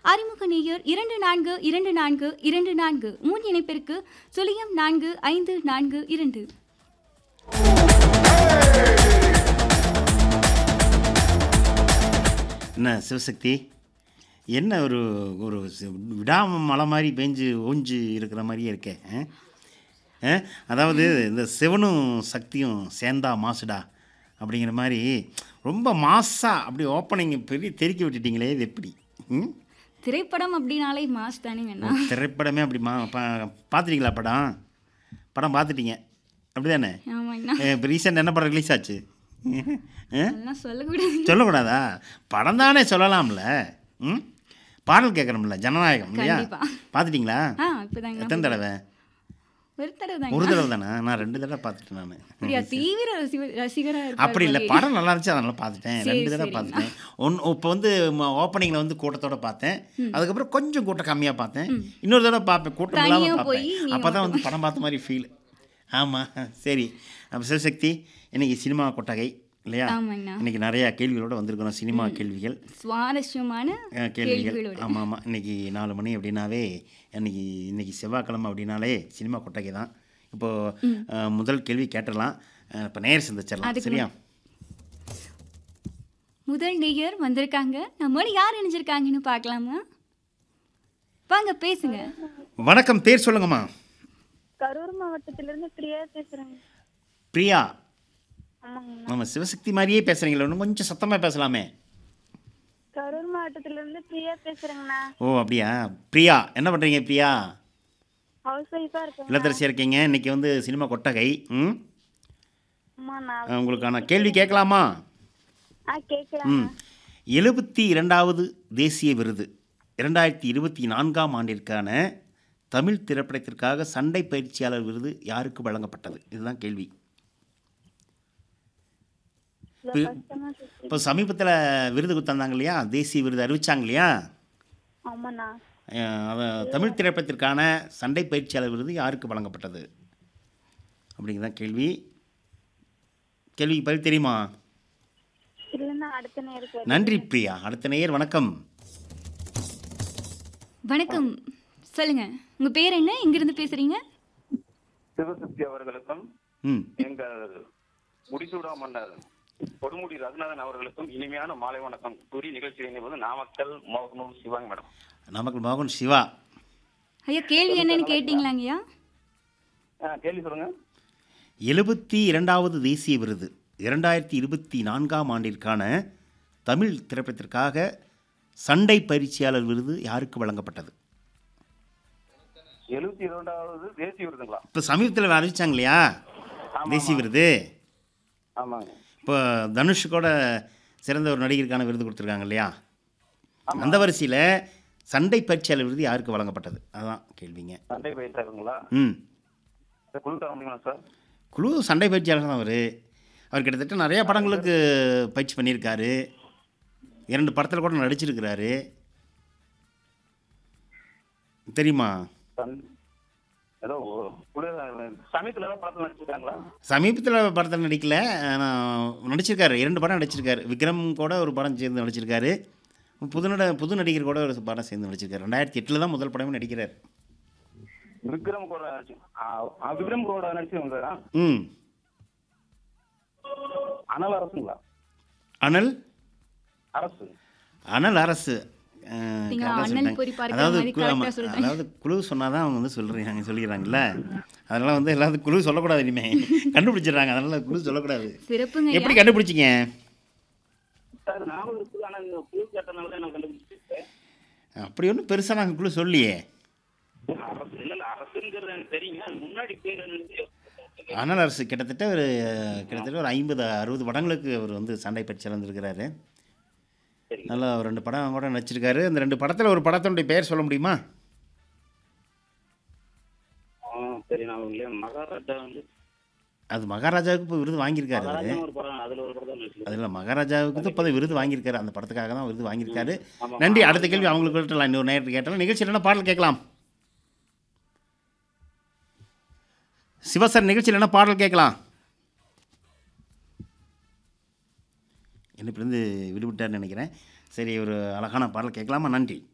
அறிமுக நேயர் இரண்டு நான்கு இரண்டு நான்கு இரண்டு நான்கு முன் இணைப்பிற்கு சுழியம் நான்கு ஐந்து நான்கு இரண்டு என்ன சிவசக்தி என்ன ஒரு ஒரு சி- விடாம மலை மாதிரி பெஞ்சு ஓஞ்சு இருக்கிற மாதிரியே இருக்கே ஆ? ஆ? அதாவது இந்த சிவனும் சக்தியும் சேர்ந்தா மாசுடா அப்படிங்கிற மாதிரி ரொம்ப மாசா அப்படி ஓப்பனிங் பெரிய தெறிக்க விட்டுட்டீங்களே இது எப்படி ம் திரைப்படம் அப்படின்னாலே மாஸ் தானே வேணா திரைப்படமே அப்படி மா பா பார்த்துட்டீங்களா படம் படம் பார்த்துட்டீங்க அப்படி தானே ஆமாங்கண்ணா இப்போ ரீசெண்ட் என்ன படம் ரிலீஸ் ஆச்சு ஆ அதெல்லாம் சொல்லக்கூடாது சொல்லக்கூடாதா படம் தானே சொல்லலாம்ல ம் பாடல் கேட்குறோம்ல ஜனநாயகம் இல்லையா கண்டிப்பா. பார்த்துட்டீங்களா ஆ இப்போதாங்க எத்தனை தடவை ஒரு தடவை ஒரு தாங்க தடவை தானே நான் ரெண்டு தடவை பார்த்துட்டேன் நான் அப்படியா தீவிர ரசிக- ரசிகரா இருப்பார் அப்படி இல்லை போலயே. படம் நல்லா இருந்துச்சு அதனால பார்த்துட்டேன் சரி, ரெண்டு தடவை சரிங்க. பார்த்துட்டேன் ஒன் இப்போ வந்து ஓப்பனிங்கில் வந்து கூட்டத்தோட பார்த்தேன் அதுக்கப்புறம் கொஞ்சம் கூட்டம் கம்மியாக பார்த்தேன் இன்னொரு தடவை பார்ப்பேன் கூட்டம் தனியா இல்லாமல் போய் பார்ப்பேன் நீ அப்போ தான் வந்து படம் பார்த்த மாதிரி ஃபீல் ஆமாம் சரி அப்போ சிவசக்தி இன்னைக்கு சினிமா கொட்டகை இல்லையா ஆமாங்கண்ணா இன்னைக்கு நிறையா கேள்விகளோட வந்திருக்கிறோம் சினிமா கேள்விகள் சுவாரஸ்யமான அஹ், கேள்விகள் கேள்விகளோட ஆமாம் ஆமாம் இன்னைக்கு நாலு மணி அப்படின்னாவே இன்னைக்கு இன்னைக்கு செவ்வாய்க்கிழமை அப்படின்னாலே சினிமா கொட்டகை தான் இப்போது முதல் கேள்வி கேட்டுடலாம் இப்போ நேர் சந்திச்சிடலாம் அதுக்கு சரியா முதல் நேயர் வந்திருக்காங்க நம்மளோட யார் இணைஞ்சிருக்காங்கன்னு பார்க்கலாமா வாங்க பேசுங்க வணக்கம் பேர் சொல்லுங்கம்மா கரூர் மாவட்டத்திலிருந்து பிரியா பேசுறேங்க பிரியா ஆமாங்க நம்ம சிவசக்தி மாதிரியே பேசுகிறீங்களா இன்னும் கொஞ்சம் சத்தமாக பேசலாமே கரூர் மாவட்டத்திலிருந்து பிரியா பேசுறேங்கண்ணா ஓ அப்படியா பிரியா என்ன பண்ணுறீங்க பிரியா ஹவுஸ் ஒய்ஃபா இருக்கேங்க இல்லத்தரசியாக இருக்கீங்க இன்னைக்கு வந்து சினிமா கொட்டகை ம் ஆமாண்ணா அஹ், உங்களுக்கான கேள்வி கேட்கலாமா ஆ கேட்கலாம் ம் எழுபத்தி இரண்டாவது தேசிய விருது இரண்டாயிரத்தி இருபத்தி நான்காம் ஆண்டிற்கான தமிழ் திரைப்படத்திற்காக சண்டை பயிற்சியாளர் விருது யாருக்கு வழங்கப்பட்டது இதுதான் கேள்வி இவ்வளோ கஷ்டமா இருக்கு இப்போ சமீபத்தில் விருது கொடுத்தாங்க இல்லையா தேசிய விருது அறிவிச்சாங்க இல்லையா ஆமாண்ணா அஹ், அத தமிழ் திரைப்படத்திற்கான சண்டை பயிற்சியாளர் விருது யாருக்கு வழங்கப்பட்டது அப்படிங்கிறதான் கேள்வி கேள்விக்கு பதில் தெரியுமா இல்லைன்னா அடுத்த நேருக்கு நன்றி பிரியா அடுத்த நேயர் வணக்கம் வணக்கம் சொல்லுங்க உங்க பேர் என்ன எங்கிருந்து பேசுறீங்க சிவசக்தி அவர்களுக்கும் ம் எங்கள் முடிசூடா மன்னர் கொடுமுடி ரகுநாதன் அவர்களுக்கும் இனிமையான மாலை வணக்கம் கூறி நிகழ்ச்சி இணைவது நாமக்கல் மோகனூர் சிவாங்க மேடம் நாமக்கல் மோகன் சிவா ஐயா கேள்வி என்னன்னு கேட்டீங்களாங்கய்யா ஆ, கேள்வி சொல்லுங்க எழுபத்தி இரண்டாவது தேசிய விருது இரண்டாயிரத்தி இருபத்தி நான்காம் ஆண்டிற்கான தமிழ் திரைப்படத்திற்காக சண்டை பயிற்சியாளர் விருது யாருக்கு வழங்கப்பட்டது எழுபத்தி இரண்டாவது தேசிய விருதுங்களா இப்போ சமீபத்தில் அறிவிச்சாங்க இல்லையா தேசிய விருது ஆமாங்க இப்போ தனுஷ் கூட சிறந்த ஒரு நடிகருக்கான விருது கொடுத்துருக்காங்க இல்லையா அந்த வரிசையில் சண்டை பயிற்சியாளர் விருது யாருக்கு வழங்கப்பட்டது அதுதான் கேள்விங்க சண்டை பயிற்சாருங்களா ம் குழு தர முடியுமா சார் குழு சண்டை பயிற்சியாளர் தான் அவர் அவர் கிட்டத்தட்ட நிறைய படங்களுக்கு பயிற்சி பண்ணியிருக்காரு இரண்டு படத்தில் கூட நடிச்சிருக்கிறாரு தெரியுமா சண்- ஏதோ குழு சமயத்தில் ஏதாவது படத்தில் நடிச்சிருக்காங்களா சமீபத்தில் படத்தில் நடிக்கல ஆனால் நடிச்சிருக்காரு இரண்டு படம் நடிச்சிருக்காரு விக்ரம் கூட ஒரு படம் சேர்ந்து நடிச்சிருக்காரு புது நட புது நடிகர் கூட ஒரு படம் சேர்ந்து நடிச்சிருக்காரு ரெண்டாயிரத்தி எட்டில் தான் முதல் படமே நடிக்கிறார் விக்ரம் கூட நடிச்சு ஆ, ஆ, விக்ரம் கூட நடிச்சவங்க சார் ம் அனல் அரசுங்களா அனல் அரசு அனல் அரசு அஹ், நீங்க correct ஆ அனல் சொல்லிட்டேன். பொறி பார்க்கிற அதாவது மாதிரி கு- ஆமா, correct ஆ சொல்லிட்டேன். அதாவது குழு சொன்னால் தான் அவங்க வந்து சொல்கிறாங்க சொல்லிடுறாங்கல்ல அதனால் வந்து எல்லாத்துக்கும் குழு சொல்லக்கூடாது இனிமே கண்டுபிடிச்சிடுறாங்க அதனால் குழு சொல்லக்கூடாது சிறப்புங்க எப்படி கண்டுபிடிச்சிங்க சார் ஞாபகம் இருக்குது ஆனால் இந்த குழு கேட்டனால தான் நான் கண்டுபிடிச்சிருக்கேன் அப்படி ஒன்றும் பெருசாக நாங்கள் குழு சொல்லியே அரசு இல்ல இல்ல அரசுங்கிறது எனக்கு தெரியுங்க முன்னாடி பேர் என்னது? அனல் அரசு கிட்டத்தட்ட ஒரு கிட்டத்தட்ட ஒரு ஐம்பது அறுபது படங்களுக்கு அவர் வந்து சண்டை பயிற்சி இழந்திருக்கிறாரு சரி நல்லா ஒரு ரெண்டு படம் கூட நடிச்சிருக்காரு அந்த ரெண்டு படத்தில் ஒரு படத்தினுடைய பெயர் சொல்ல முடியுமா ஆ, சரி நான் இல்லையா மகாராஜா வந்து அது மகாராஜாவுக்கு இப்போ விருது வாங்கியிருக்காரு அவரு. மகாராஜா ஒரு படம் அதுல ஒரு படம் நடிச்சிருக்காரு. அதில் மகாராஜாவுக்கு தான் இப்போ விருது வாங்கியிருக்காரு அந்த படத்துக்காக தான் விருது வாங்கியிருக்காரு ஆமா. நன்றி அடுத்த கேள்வி அவங்களுக்கு விட்டுலாம் இன்னொரு நேரத்துக்கு கேட்டாலும் நிகழ்ச்சி என்ன பாடல் கேட்கலாம் சிவசர் நிகழ்ச்சியில் என்ன பாடல் கேட்கலாம் என்ன இப்படி இருந்து விடுவிட்டார்னு நினைக்கிறேன் சரி ஒரு அழகான பாடல் கேட்கலாமா நன்றி